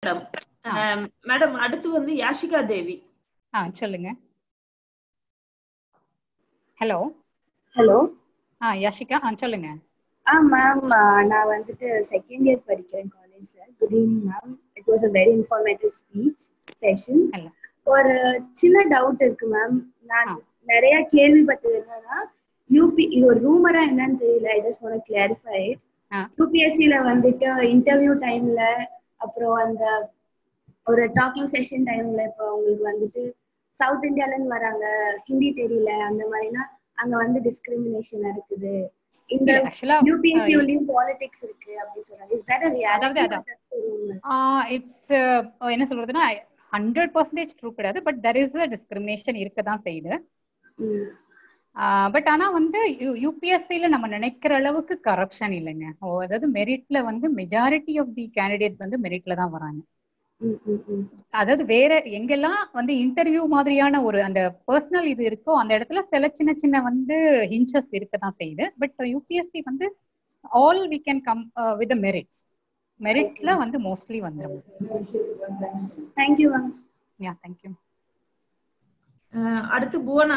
Madam ஆ. Madam அடுத்து வந்து யாஷிகா தேவி ஆ சொல்லுங்க ஹலோ ஹலோ ஆ யாஷிகா ஆ சொல்லுங்க ஆ மேம் நான் வந்துட்டு செகண்ட் இயர் படிக்கிறேன் காலேஜ்ல good evening ma'am it was a very informative speech session Hello. ஒரு சின்ன டவுட் இருக்கு மேம் நான் ஆ. நிறைய கேள்விப்பட்டது என்னன்னா யூபி இது ஒரு ரூமரா என்னன்னு தெரியல I just want clarify ah. யூபிஎஸ்சில வந்துட்டு இன்டர்வியூ டைம்ல அப்புறம் அந்த ஒரு டாக்கிங் செஷன் டைம்ல இப்போ உங்களுக்கு வந்துட்டு சவுத் இந்தியால இருந்து வராங்க ஹிந்தி தெரியல அந்த மாதிரினா அங்க வந்து டிஸ்கிரிமினேஷன் நடக்குது இந்த ஆக்சுவலா யூபிஎஸ்சி உள்ளயும் பாலிடிக்ஸ் இருக்கு அப்படின்னு சொல்றாங்க இஸ் தட் அதாவது அதான். இட்ஸ் என்ன சொல்றதுன்னா ஹண்ட்ரட் பர்சன்டேஜ் ட்ரூ கிடையாது but there is a discrimination இருக்க தான் செய்யுது பட் ஆனா வந்து யூபிஎஸ்சில நம்ம நினைக்கிற அளவுக்கு கரப்ஷன் இல்லைங்க ஓ, அதாவது மெரிட்ல வந்து மெஜாரிட்டி ஆஃப் தி கேண்டிடேட்ஸ் வந்து மெரிட்ல தான் வராங்க அதாவது வேற எங்கெல்லாம் வந்து இன்டர்வியூ மாதிரியான ஒரு அந்த பர்சனல் இது இருக்கோ அந்த இடத்துல சில சின்ன சின்ன வந்து ஹின்சஸ் இருக்க தான் செய்யுது பட் யூபிஎஸ்சி வந்து all we can come with merits மெரிட்ல வந்து மோஸ்ட்லி வந்துடும் thank you ma'am ya thank you ah அடுத்து புவனா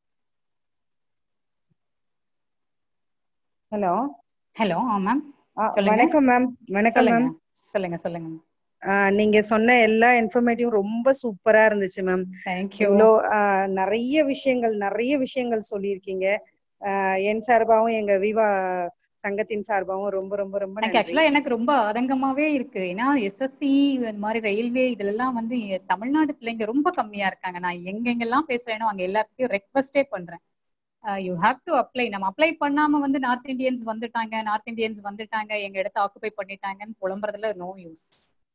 ஹலோ ஹலோ ஆ மேம் ஆ, சொல்லுங்க. வணக்கம் மேம் வணக்கம் சொல்லுங்க மேம் சொல்லுங்க சொல்லுங்க ஆ, நீங்க சொன்ன எல்லா இன்ஃபர்மேட்டிவ் ரொம்ப சூப்பரா இருந்துச்சு மேம் தேங்க்யூ இவ்வளோ ஆ, நிறைய விஷயங்கள் நிறைய விஷயங்கள் சொல்லியிருக்கீங்க ஆ, என் சார்பாவும் எங்க விவா சங்கத்தின் சார்பாவும் ரொம்ப ரொம்ப ரொம்ப எனக்கு நன்றி ஆக்சுவலா எனக்கு ரொம்ப ஆதங்கமாவே இருக்கு ஏன்னா எஸ்எஸ்சி இந்த மாதிரி ரயில்வே இதெல்லாம் வந்து இங்க தமிழ்நாடு பிள்ளைங்க ரொம்ப கம்மியா இருக்காங்க நான் எங்கெங்கெல்லாம் பேசுறேனோ அங்க எல்லாத்தையும் ரெக்வஸ்டே பண்றேன் யூ ஹாவ் டு அப்ளை நம்ம அப்ளை பண்ணாம வந்து நார்த் இந்தியன்ஸ் வந்துட்டாங்க நார்த் இந்தியன்ஸ் வந்துட்டாங்க எங்க இடத்த ஆக்குபை பண்ணிட்டாங்கன்னு புலம்புறதுல நோ யூஸ்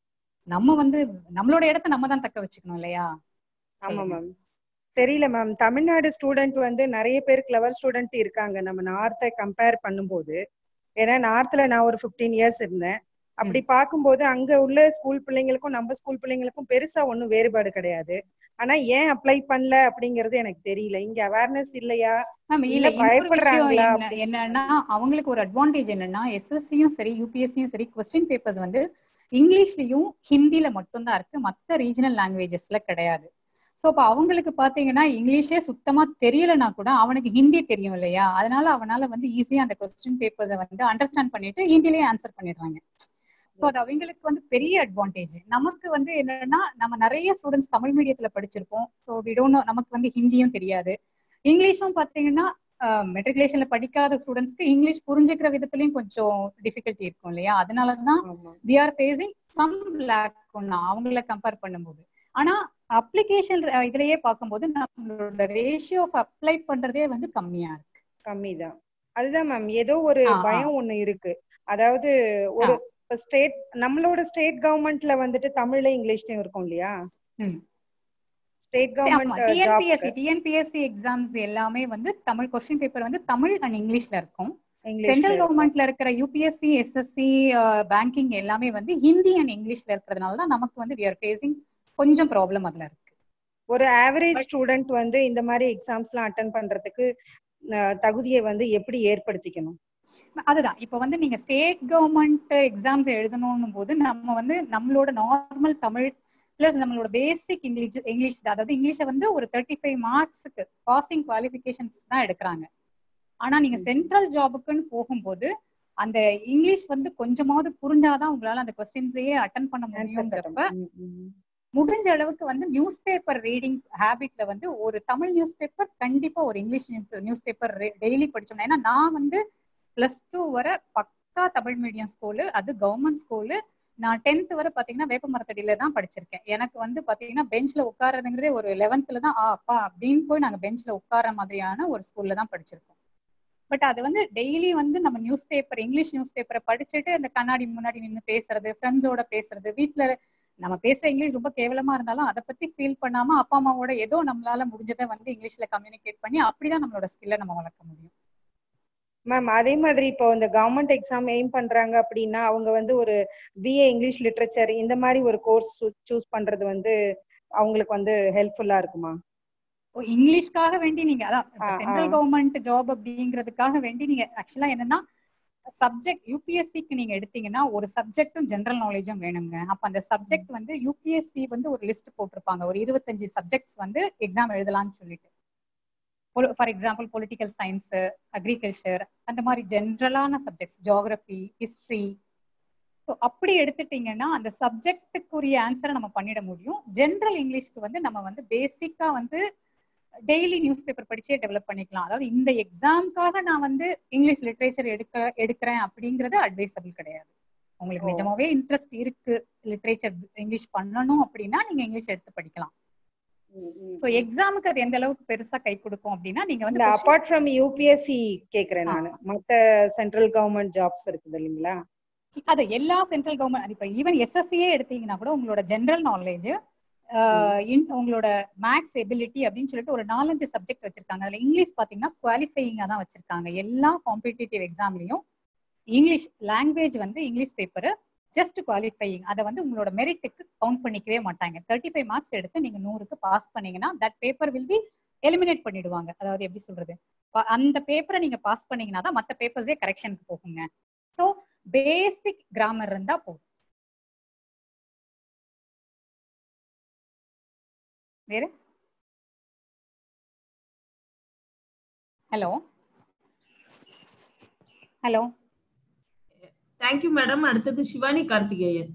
நம்ம வந்து நம்மளோட இடத்த நம்ம தான் தக்க வச்சுக்கணும் இல்லையா ஆமா சொல்லுங்க. மேம் தெரியல மேம் தமிழ்நாடு ஸ்டூடெண்ட் வந்து நிறைய பேர் கிளவர் ஸ்டூடெண்ட் இருக்காங்க நம்ம நார்த்தை கம்பேர் பண்ணும்போது ஏன்னா நார்த்ல நான் ஒரு 15 இயர்ஸ் இருந்தேன் அப்படி பார்க்கும்போது அங்க உள்ள ஸ்கூல் பிள்ளைங்களுக்கும் நம்ம ஸ்கூல் பிள்ளைங்களுக்கும் பெருசா ஒன்றும் வேறுபாடு கிடையாது ஆனா ஏன் அப்ளை பண்ணல அப்படிங்கறது எனக்கு தெரியல இங்க அவேர்னஸ் இல்லையா மேம் இல்ல இல்ல இன்னொரு விஷயம் பயப்படுறாங்களா என்ன- அப்படி? என்னன்னா அவங்களுக்கு ஒரு அட்வான்டேஜ் என்னன்னா எஸ்எஸ்சியும் சரி யூபிஎஸ்சியும் சரி கொஸ்டின் பேப்பர்ஸ் வந்து இங்கிலீஷ்லயும் ஹிந்தில மட்டும்தான் இருக்கு மத்த ரீஜனல் லாங்குவேஜஸ்ல கிடையாது சோ அப்ப அவங்களுக்கு பாத்தீங்கன்னா இங்கிலீஷே சுத்தமா தெரியலனா கூட அவனுக்கு ஹிந்தி தெரியும் இல்லையா அதனால அவனால வந்து ஈஸியா அந்த கொஸ்டின் பேப்பர்ஸை வந்து அண்டர்ஸ்டாண்ட் பண்ணிட்டு ஹிந்திலேயே ஆன்சர் பண்ணிடுறாங்க ஸோ அது அவங்களுக்கு வந்து பெரிய அட்வான்டேஜ் நமக்கு வந்து என்னன்னா நம்ம நிறைய ஸ்டூடெண்ட்ஸ் தமிழ் மீடியத்துல படிச்சிருப்போம் ஸோ விடோனோ நமக்கு வந்து ஹிந்தியும் தெரியாது இங்கிலீஷும் பாத்தீங்கன்னா மெட்ரிகுலேஷன்ல படிக்காத ஸ்டூடெண்ட்ஸ்க்கு இங்கிலீஷ் புரிஞ்சுக்கிற விதத்துலயும் கொஞ்சம் டிஃபிகல்ட்டி இருக்கும் இல்லையா அதனால தான் ஆமா we are facing some lack ஒன்னா அவங்கள கம்பேர் பண்ணும்போது ஆனா அப்ளிகேஷன் இதுலயே பார்க்கும்போது நம்மளோட ரேஷியோ ஆஃப் அப்ளை பண்றதே வந்து கம்மியா இருக்கு கம்மிதான் அதுதான் மேம் ஏதோ ஒரு ஆ, ஆ. பயம் ஒண்ணு இருக்கு அதாவது ஒரு ஸ்டேட் நம்மளோட ஸ்டேட் கவர்மெண்ட்ல வந்துட்டு தமிழ்ல இங்கிலீஷ்லயும் இருக்கும் இல்லையா ம். State government TNPSC TNPSC exams எல்லாமே வந்து தமிழ் கொஸ்டின் பேப்பர் வந்து தமிழ் அண்ட் இங்கிலீஷ்ல இருக்கும் சென்ட்ரல் கவர்மெண்ட்ல இருக்கிற யூபிஎஸ்சி எஸ்எஸ்சி பேங்கிங் எல்லாமே வந்து ஹிந்தி அண்ட் இங்கிலீஷ்ல இருக்கிறதுனால தான் நமக்கு வந்து வி ஆர் ஃபேஸிங் கொஞ்சம் ப்ராப்ளம் அதுல இருக்கு ஒரு ஆவரேஜ் ஸ்டூடெண்ட் வந்து இந்த மாதிரி எக்ஸாம்ஸ்லாம் அட்டன் பண்றதுக்கு அஹ், தகுதியை வந்து எப்படி ஏற்படுத்திக்கணும் அதுதான் இப்போ வந்து நீங்க ஸ்டேட் கவர்மெண்ட் எக்ஸாம்ஸ் எழுதணும் போது நம்ம வந்து நம்மளோட நார்மல் தமிழ் பிளஸ் நம்மளோட பேசிக் இங்கிலீஷ் இங்கிலீஷ் தான் அதாவது இங்கிலீஷை வந்து ஒரு தேர்ட்டி ஃபைவ் மார்க்ஸுக்கு பாசிங் குவாலிஃபிகேஷன்ஸ் தான் எடுக்கிறாங்க ஆனா நீங்க சென்ட்ரல் ஜாபுக்குன்னு போகும்போது அந்த இங்கிலீஷ் வந்து கொஞ்சமாவது புரிஞ்சாதான் உங்களால அந்த கொஸ்டின்ஸையே அட்டன் பண்ண முடியுங்கிறப்ப முடிஞ்ச அளவுக்கு வந்து நியூஸ் பேப்பர் ரீடிங் ஹேபிட்ல வந்து ஒரு தமிழ் நியூஸ் பேப்பர் கண்டிப்பா ஒரு இங்கிலீஷ் நியூஸ் பேப்பர் டெய்லி படிச்சோம் ஏன்னா நான் வந்து பிளஸ் டூ வரை பக்கா தமிழ் மீடியம் ஸ்கூலு அது கவர்மெண்ட் ஸ்கூலு நான் டென்த் வரை பாத்தீங்கன்னா வேப்பமரத்தடியில தான் படிச்சிருக்கேன் எனக்கு வந்து பாத்தீங்கன்னா பெஞ்ச்ல உட்கார்றதுங்கிறதே ஒரு லெவன்த்ல தான் ஆ அப்பா அப்படின்னு போய் நாங்க பெஞ்ச்ல உட்கார மாதிரியான ஒரு ஸ்கூல்ல தான் படிச்சிருக்கோம் பட் அது வந்து டெய்லி வந்து நம்ம நியூஸ் பேப்பர் இங்கிலீஷ் நியூஸ் பேப்பரை படிச்சுட்டு அந்த கண்ணாடி முன்னாடி நின்று பேசுறது ஃப்ரெண்ட்ஸோட பேசுறது வீட்ல நம்ம பேசுற இங்கிலீஷ் ரொம்ப கேவலமா இருந்தாலும் அதை பத்தி ஃபீல் பண்ணாம அப்பா அம்மாவோட ஏதோ நம்மளால முடிஞ்சதை வந்து இங்கிலீஷ்ல கம்யூனிகேட் பண்ணி அப்படிதான் நம்மளோட ஸ்கில்லை நம்ம வளர்க்க முடியும் மேம் அதே மாதிரி இப்போ இந்த கவர்மெண்ட் எக்ஸாம் எய்ம் பண்றாங்க அப்படின்னா அவங்க வந்து ஒரு பிஏ இங்கிலீஷ் லிட்ரேச்சர் இந்த மாதிரி ஒரு கோர்ஸ் சூஸ் பண்றது வந்து அவங்களுக்கு வந்து ஹெல்ப்ஃபுல்லா இருக்குமா ஓ, இங்கிலீஷ்க்காக வேண்டி நீங்க அதான் ஆ, சென்ட்ரல் ஆ. கவர்மெண்ட் ஜாப் அப்படிங்கிறதுக்காக வேண்டி நீங்க ஆக்சுவலா என்னன்னா சப்ஜெக்ட் யூபிஎஸ்சிக்கு நீங்க எடுத்தீங்கன்னா ஒரு சப்ஜெக்டும் ஜென்ரல் நாலேஜும் வேணுங்க அப்ப அந்த சப்ஜெக்ட் வந்து யூபிஎஸ்சி வந்து ஒரு லிஸ்ட் போட்டிருப்பாங்க ஒரு இருபத்தஞ்சு சப்ஜெக்ட்ஸ் வந்து எக்ஸாம் எழுதலாம்னு சொல்லிட்டு for example political science agriculture அந்த மாதிரி ஜென்ரலான சப்ஜெக்ட்ஸ் ஜியாகிரபி ஹிஸ்ட்ரி ஸோ அப்படி எடுத்துட்டீங்கன்னா அந்த சப்ஜெக்ட்டுக்குரிய ஆன்சரை நம்ம பண்ணிட முடியும் ஜென்ரல் இங்கிலீஷ்க்கு வந்து நம்ம வந்து பேசிக்கா வந்து டெய்லி நியூஸ் பேப்பர் படிச்சே டெவலப் பண்ணிக்கலாம் அதாவது இந்த எக்ஸாம்க்காக நான் வந்து இங்கிலீஷ் லிட்ரேச்சர் எடுக்க எடுக்கிறேன் அப்படிங்கிறது அட்வைசபிள் கிடையாது உங்களுக்கு நிஜமாவே இன்ட்ரெஸ்ட் இருக்கு லிட்ரேச்சர் இங்கிலீஷ் பண்ணணும் அப்படின்னா நீங்க இங்கிலீஷ் எடுத்து படிக்கலாம் ஸோ எக்ஸாமுக்கு அது எந்த அளவுக்கு பெருசா கை கொடுக்கும் அப்படின்னா நீங்க வந்து இல்ல question- அபார்ட் ஃப்ரம் யூபிஎஸ்சி கேக்குறேன் நானு மத்த சென்ட்ரல் கவர்மெண்ட் ஜாப்ஸ் இருக்குது இல்லைங்களா அது எல்லா சென்ட்ரல் கவர்மெண்ட் இப்ப ஈவன் எஸ்எஸ்சியே எடுத்தீங்கன்னா கூட உங்களோட ஜென்ரல் நாலேஜ் உங்களோட மேக்ஸ் எபிலிட்டி அப்படின்னு சொல்லிட்டு ஒரு நாலஞ்சு சப்ஜெக்ட் வச்சிருக்காங்க அதுல இங்கிலீஷ் பாத்தீங்கன்னா குவாலிஃபையிங்கா தான் வச்சிருக்காங்க எல்லா காம்படிட்டிவ் எக்ஸாம்லயும் இங்கிலீஷ் லாங்குவேஜ் வந்து இங்கிலீஷ் பேப்பர் ஜஸ்ட் குவாலிஃபையிங் அதை வந்து உங்களோட மெரிட்டுக்கு கவுண்ட் பண்ணிக்கவே மாட்டாங்க தேர்ட்டி ஃபைவ் மார்க்ஸ் எடுத்து நீங்க நூறுக்கு பாஸ் பண்ணீங்கன்னா that paper will be eliminate பண்ணிடுவாங்க அதாவது எப்படி சொல்றது ப- அந்த பேப்பரை நீங்க பாஸ் பண்ணீங்கன்னா தான் மற்ற பேப்பர்ஸே கரெக்ஷனுக்கு போகுங்க ஸோ பேசிக் கிராமர் இருந்தா போதும் வேற ஹலோ ஹலோ தேங்க்யூ மேடம் அடுத்தது சிவானி கார்த்திகேயன்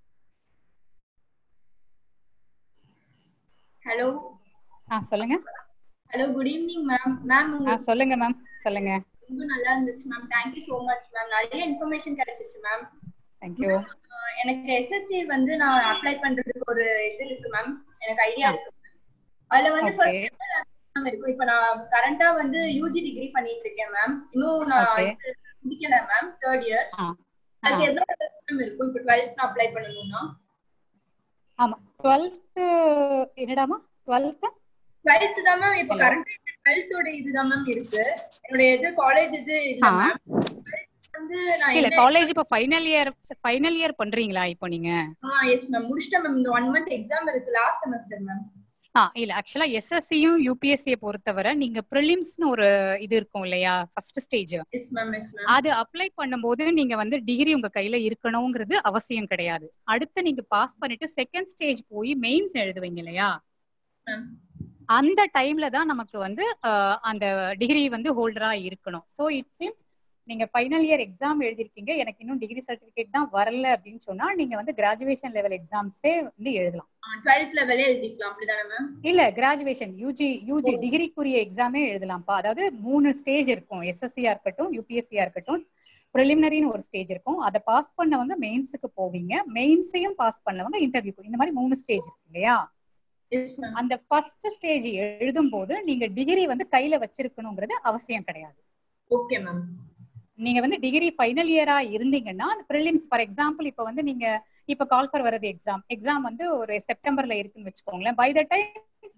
ஹலோ ஆ சொல்லுங்க hello good evening ma'am ma'am ஆ உங்க சொல்லுங்க மேம் சொல்லுங்க ரொம்ப நல்லா இருந்துச்சு ma'am thank you so much ma'am நிறைய இன்ஃபர்மேஷன் கிடைச்சிச்சு மேம் தேங்க்யூ எனக்கு எஸ்எஸ்சி வந்து நான் அப்ளை பண்றதுக்கு ஒரு இது இருக்கு மேம் எனக்கு ஐடியா இருக்கு ma'am. அதுல வந்து ஓகே ஃபர்ஸ்ட் இருக்கும் இப்போ நான் கரண்டா வந்து யூஜி டிகிரி பண்ணிட்டு இருக்கேன் மேம் இன்னும் நான் Okay. இது முடிக்கல மேம் தேர்ட் இயர் ஆ அதுக்கு ஆ. எவ்வளவு மேம் இருக்கும் இப்போ டுவெல்த் அப்ளை பண்ணணும்னா ஆமா டுவெல்த்து என்னடாமா டுவெல்த்து டுவெல்த் தான் மேம் இப்போ Hello. கரண்டா டுவெல்த்தோட இதுதான் மேம் இருக்கு என்னுடைய இது காலேஜ் இது இல்ல ஆ. மேம் வந்து நான் இல்ல என்ன காலேஜ் இப்ப ஃபைனல் இயர் ஃபைனல் இயர் பண்றீங்களா இப்போ நீங்க ஆ எஸ் மேம் முடிச்சிட்டேன் மேம் இந்த ஒன் மந்த் எக்ஸாம் இருக்கு லாஸ்ட் செமஸ்டர் மேம் ஆ இல்ல ஆக்சுவலா எஸ்எஸ்சியும் யூபிஎஸ்சியை பொறுத்தவரை நீங்க ப்ரிலிம்ஸ்னு ஒரு இது இருக்கும் இல்லையா first stage yes ma'am yes ma'am அது அப்ளை பண்ணும்போது நீங்க வந்து டிகிரி உங்க கையில இருக்கணுங்கிறது அவசியம் கிடையாது அடுத்து நீங்க பாஸ் பண்ணிட்டு செகண்ட் ஸ்டேஜ் போய் மெயின்ஸ் எழுதுவீங்க இல்லையா மேம் அந்த டைம்ல தான் நமக்கு வந்து அஹ், அந்த டிகிரி வந்து ஹோல்டரா இருக்கணும் ஸோ இட் மீன்ஸ் நீங்க ஃபைனல் இயர் எக்ஸாம் எழுதிருக்கீங்க எனக்கு இன்னும் டிகிரி சர்டிபிகேட் தான் வரல அப்படின்னு சொன்னா நீங்க வந்து கிராஜுவேஷன் லெவல் எக்ஸாம்ஸே வந்து எழுதலாம் டுவெல்த் லெவலே எழுதிக்கலாம் அப்படிதானே மேம் இல்ல கிராஜுவேஷன் யூஜி யூஜி டிகிரிக்குரிய எக்ஸாமே எழுதலாம்ப்பா அதாவது மூணு ஸ்டேஜ் இருக்கும் எஸ்எஸ்சியா இருக்கட்டும் யூபிஎஸ்சியா இருக்கட்டும் ப்ரிலிமினரின்னு ஒரு ஸ்டேஜ் இருக்கும் அதை பாஸ் பண்ணவங்க மெயின்ஸுக்கு போவீங்க மெயின்ஸையும் பாஸ் பண்ணவங்க இன்டர்வியூக்கு இந்த மாதிரி மூணு ஸ்டேஜ் இருக்கு இல்லையா எஸ் மேம் அந்த ஃபர்ஸ்ட் ஸ்டேஜ் எழுதும் போது நீங்க டிகிரி வந்து கையில வச்சிருக்கணுங்கிறது அவசியம் கிடையாது ஓகே மேம் நீங்க வந்து டிகிரி ஃபைனல் இயரா இருந்தீங்கன்னா ப்ரிலிம்ஸ் ஃபார் எக்ஸாம்பிள் இப்போ வந்து நீங்க இப்ப கால் ஃபார் வரது எக்ஸாம் எக்ஸாம் வந்து ஒரு செப்டம்பர்ல இருக்குன்னு வச்சுக்கோங்களேன் பை த டைம்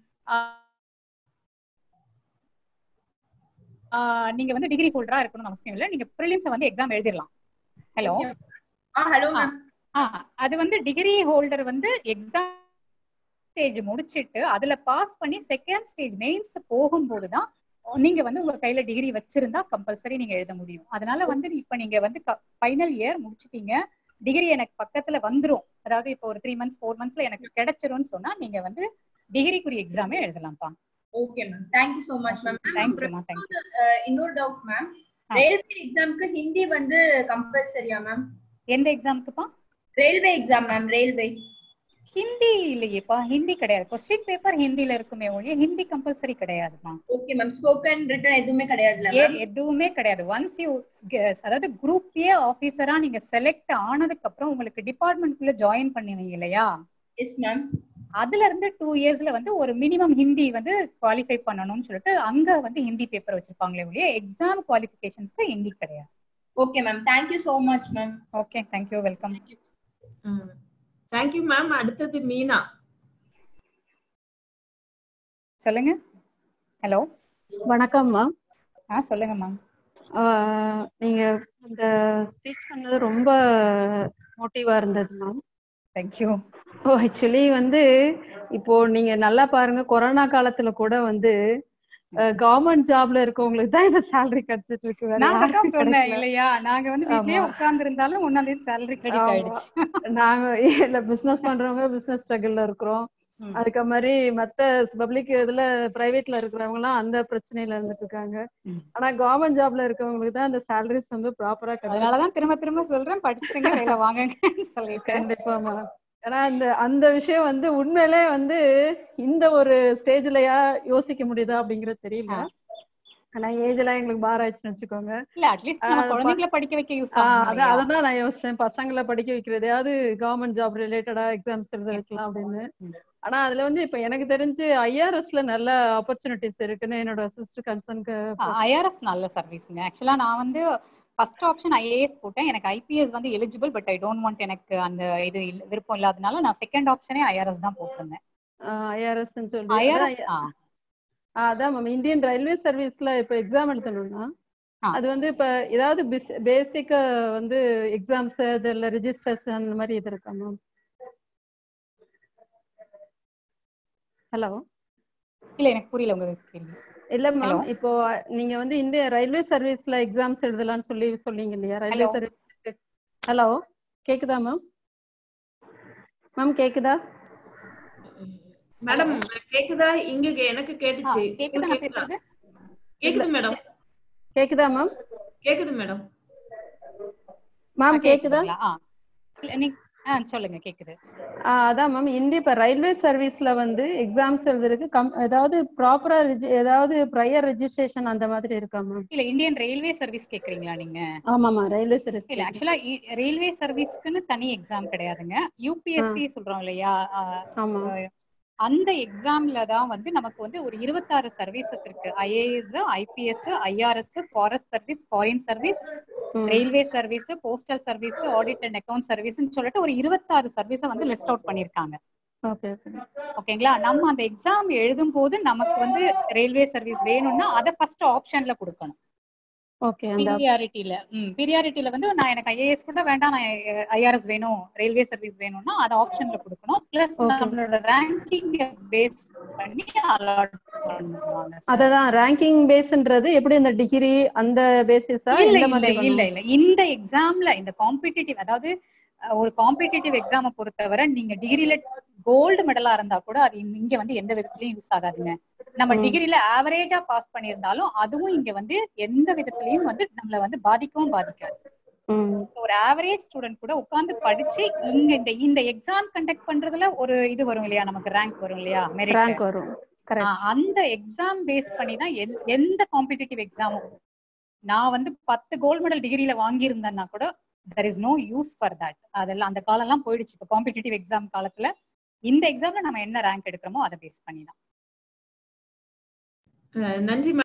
நீங்க வந்து டிகிரி ஹோல்டரா இருக்கணும்னு அவசியம் இல்லை நீங்க ப்ரிலிம்ஸ் வந்து எக்ஸாம் எழுதிடலாம் ஹலோ ஆ ஹலோ மேம் ஆ அது வந்து டிகிரி ஹோல்டர் வந்து எக்ஸாம் ஸ்டேஜ் முடிச்சிட்டு அதுல பாஸ் பண்ணி செகண்ட் ஸ்டேஜ் மெயின்ஸ் போகும்போது தான் நீங்க வந்து உங்க கையில டிகிரி வச்சிருந்தா கம்பல்சரி நீங்க எழுத முடியும் அதனால வந்து இப்ப நீங்க வந்து ஃபைனல் இயர் முடிச்சிட்டீங்க டிகிரி எனக்கு பக்கத்துல வந்துரும் அதாவது இப்போ ஒரு த்ரீ மந்த்ஸ் ஃபோர் மந்த்ஸ்ல எனக்கு கிடைச்சிரும்னு சொன்னா நீங்க வந்து டிகிரிக்குரிய எக்ஸாமே எழுதலாம்ப்பா okay ma'am thank you so much ma'am தேங்க்யூமா தேங்க்யூ இன்னொரு டவுட் மேம் ஆ. ரயில்வே எக்ஸாம்க்கு ஹிந்தி வந்து கம்பல்சரியா மேம் எந்த எக்ஸாமுக்குப்பா railway exam ma'am railway Hindi இல்லையேப்பா ஹிந்தி கிடையாது கொஸ்டின் பேப்பர் ஹிந்தில இருக்குமே ஒழிய ஹிந்தி கம்பல்சரி கிடையாதுமா ஓகே மேம் ஸ்போக்கன் ரிட்டன் எதுவுமே கிடையாதுல்ல ஏ மேம் எதுவுமே கிடையாது ஒன்ஸ் யூ அதாவது குரூப் ஏ ஆபீசரா நீங்க செலக்ட் ஆனதுக்கு அப்புறம் உங்களுக்கு டிபார்ட்மெண்ட்குள்ள ஜாயின் பண்ணுவீங்க இல்லையா எஸ் மேம் அதுல இருந்து டூ இயர்ஸ்ல வந்து ஒரு மினிமம் ஹிந்தி வந்து குவாலிஃபை பண்ணணும்னு சொல்லிட்டு அங்க வந்து ஹிந்தி பேப்பர் வச்சிருப்பாங்களே ஒழிய எக்ஸாம் குவாலிஃபிகேஷன்ஸ்க்கு ஹிந்தி கிடையாது okay ma'am thank you so much ma'am okay thank you welcome thank you ma'am அடுத்தது மீனா சொல்லுங்க ஹலோ வணக்கம் மேம் ஆ சொல்லுங்க மேம் நீங்க இந்த ஸ்பீச் பண்ணது ரொம்ப மோட்டிவா இருந்தது மேம் தேங்க்யூ ஓ ஆக்சுவலி வந்து இப்போ நீங்க நல்லா பாருங்க கொரோனா காலத்துல கூட வந்து கவர்மெண்ட் ஜாப்ல இருக்கவங்களுக்கு தான் இந்த சேலரி கிடைச்சிட்டு இருக்கு வேற நான் அதான் யாருக்கும் சொன்னேன் கிடைக்கல. இல்லையா நாங்க வந்து வீட்லயே ஆமா. உட்கார்ந்து இருந்தாலும் ஒன்னாம் தேதி சேலரி கிரெடிட் ஆமா. ஆயிடுச்சு நாங்க இல்ல பிசினஸ் பண்றவங்க பிசினஸ் ஸ்ட்ரகிள்ல இருக்கிறோம் ம். அதுக்கு மாதிரி மத்த பப்ளிக் இதுல பிரைவேட்ல இருக்கிறவங்க எல்லாம் அந்த பிரச்சனையில இருந்துட்டு இருக்காங்க ம். ஆனா கவர்மெண்ட் ஜாப்ல இருக்கவங்களுக்கு தான் அந்த சேலரிஸ் வந்து ப்ராப்பரா கிடைக்கும் அதனாலதான் திரும்ப திரும்ப சொல்றேன் படிச்சுட்டுங்க வேலை வாங்கன்னு சொல்லிட்டு கண்டிப்பாமா ஏன்னா அந்த அந்த விஷயம் வந்து உண்மையிலே வந்து இந்த ஒரு ஸ்டேஜ்லயா யோசிக்க முடியுதா அப்படிங்கறது தெரியல ஆ. ஆனா ஏஜ் எல்லாம் எங்களுக்கு பார் ஆயிடுச்சுன்னு வச்சுக்கோங்க இல்ல அட்லீஸ்ட் நம்ம ஆ, ப- குழந்தைங்களை படிக்க வைக்க யூஸ் ஆஹ் ஆகும் அதான் இல்லையா? அதான் நான் யோசிச்சேன் பசங்களை படிக்க வைக்கிறதையாவது கவர்மெண்ட் ஜாப் ரிலேட்டடா எக்ஸாம்ஸ் எழுத வைக்கலாம் அப்படின்னு ம். ஆனா அதுல வந்து இப்ப எனக்கு தெரிஞ்சு ஐஆர்எஸ்ல நல்ல ஆப்பர்ச்சுனிட்டிஸ் இருக்குன்னு என்னோட சிஸ்டர் கன்சர்னுக்கு ஐஆர்எஸ் நல்ல சர்வீஸ்ங்க ஆக்சுவலா நான் வந்து ஃபர்ஸ்ட் ஆப்ஷன் ஐஏஎஸ் போட்டேன் எனக்கு ஐபிஎஸ் வந்து eligible but I don't want எனக்கு அந்த இது இல்ல- விருப்பம் இல்லாதனால நான் செகண்ட் ஆப்ஷனே ஐஆர்எஸ் தான் போட்டிருந்தேன் ஐஆர்எஸ் சொல்லி ஐஆர்எஸ் அதான் ஆ, அதான் மேம் இந்தியன் ரயில்வே சர்வீஸ்ல இப்ப எக்ஸாம் எழுதணும்னா ஆ. அது வந்து இப்ப ஏதாவது பேசிக் வந்து எக்ஸாம்ஸ் இதுல ரெஜிஸ்டர்ஸ் அந்த மாதிரி இது இருக்கா மேம் ஹலோ இல்ல எனக்கு புரியல உங்க கேள்வி இல்ல மேம் Hello. இப்போ நீங்க வந்து இந்திய ரயில்வே சர்வீஸ்ல எக்ஸாம்ஸ் எழுதலாம்னு சொல்லி சொன்னீங்க இல்லையா ரயில்வே Hello. சர்வீஸ் ஹலோ கேக்குதா மேம் மேம் கேக்குதா மேடம் கேக்குதா இங்க கே- எனக்கு ஆ, கேட்டுச்சு கேக்குதா நான் உங்களுக்கு கேக்குதா? பேசுறது கேக்குது மேடம் கேக்குதா மேம் கேக்குது மேடம் மேம் ஆ, கேக்குதா கேக்குதுங்களா? ஆ. இல்ல நீ ஆ சொல்லுங்க கேக்குது ஆ, அதான் மேம் இந்திய இப்ப ரயில்வே சர்வீஸ்ல வந்து எக்ஸாம்ஸ் எழுதுறதுக்கு கம் ஏதாவது ப்ராப்பரா ஏதாவது ப்ரையர் ரெஜிஸ்ட்ரேஷன் அந்த மாதிரி இருக்கா மேம் இல்ல இந்தியன் ரயில்வே சர்வீஸ் கேக்குறீங்களா நீங்க ஆமாமா ரயில்வே சர்வீஸ் இல்ல ஆக்சுவலா ரயில்வே சர்வீஸ்க்குன்னு தனி எக்ஸாம் கிடையாதுங்க யூபிஎஸ்சி சொல்றோம் இல்லையா ஆ, ஆமா அந்த எக்ஸாம்ல தான் வந்து நமக்கு வந்து ஒரு இருபத்தாறு சர்வீசஸ் இருக்கு IAS IPS IRS forest service foreign service ம். Railway service postal service audit and account சர்வீஸ்னு சொல்லிட்டு ஒரு இருபத்தாறு சர்வீஸை வந்து லிஸ்ட் அவுட் பண்ணிருக்காங்க ஓகே ஓகே ஓகேங்களா நம்ம அந்த எக்ஸாம் எழுதும் போது நமக்கு வந்து ரயில்வே சர்வீஸ் வேணும்னா அதை ஃபர்ஸ்ட் ஆப்ஷன்ல கொடுக்கணும் ஓகே அந்த பீரியாரிட்டியில ம் பீரியாரிட்டியில வந்து நான் எனக்கு ஐஏஎஸ் கூட வேண்டாம் நான் ஐஆர்எஸ் வேணும் ரயில்வே சர்வீஸ் வேணும்னா அதை ஆப்ஷன்ல கொடுக்கணும் பிளஸ் Okay. நம்மளோட ரேங்கிங் பேஸ் பண்ணி அலாட் பண்ணுவாங்க sir. அததான் ரேங்கிங் பேஸ்ன்றது எப்படி இந்த டிகிரி அந்த பேசிஸா இல்ல இந்த இல்ல மாதிரி இல்ல இல்ல இந்த எக்ஸாம்ல இந்த காம்படிட்டிவ் அதாவது அஹ், ஒரு காம்படிட்டிவ் எக்ஸாம பொறுத்தவரை நீங்க டிகிரில கோல்டு மெடலா இருந்தா கூட அது இங்க- இங்க வந்து எந்த விதத்துலயும் யூஸ் ஆகாதுங்க நம்ம ம். டிகிரில ஆவரேஜா பாஸ் பண்ணியிருந்தாலும் அதுவும் இங்க வந்து எந்த விதத்துலயும் வந்து நம்மள வந்து பாதிக்கவும் பாதிக்காது ம் ஒரு ஆவரேஜ் ஸ்டூடெண்ட் கூட உட்கார்ந்து படிச்சு இங்க இந்த இந்த எக்ஸாம் கண்டக்ட் பண்றதுல ஒரு இது வரும் இல்லையா நமக்கு ரேங்க் வரும் இல்லையா மெரிட் ரேங்க் வரும் கரெக்ட் அந்த எக்ஸாம் பேஸ் பண்ணி தான் எந்த- எந்த காம்படிட்டிவ் எக்ஸாமும் நான் வந்து பத்து கோல்ட் மெடல் டிகிரியில வாங்கியிருந்தேன்னா கூட there is no use for that அதெல்லாம் அந்த காலம்லாம் போயிடுச்சு இப்போ காம்படிட்டிவ் எக்ஸாம் காலத்துல இந்த எக்ஸாம்ல நம்ம என்ன ரேங்க் எடுக்கிறோமோ அதை பேஸ் பண்ணி தான் அஹ் நன்றி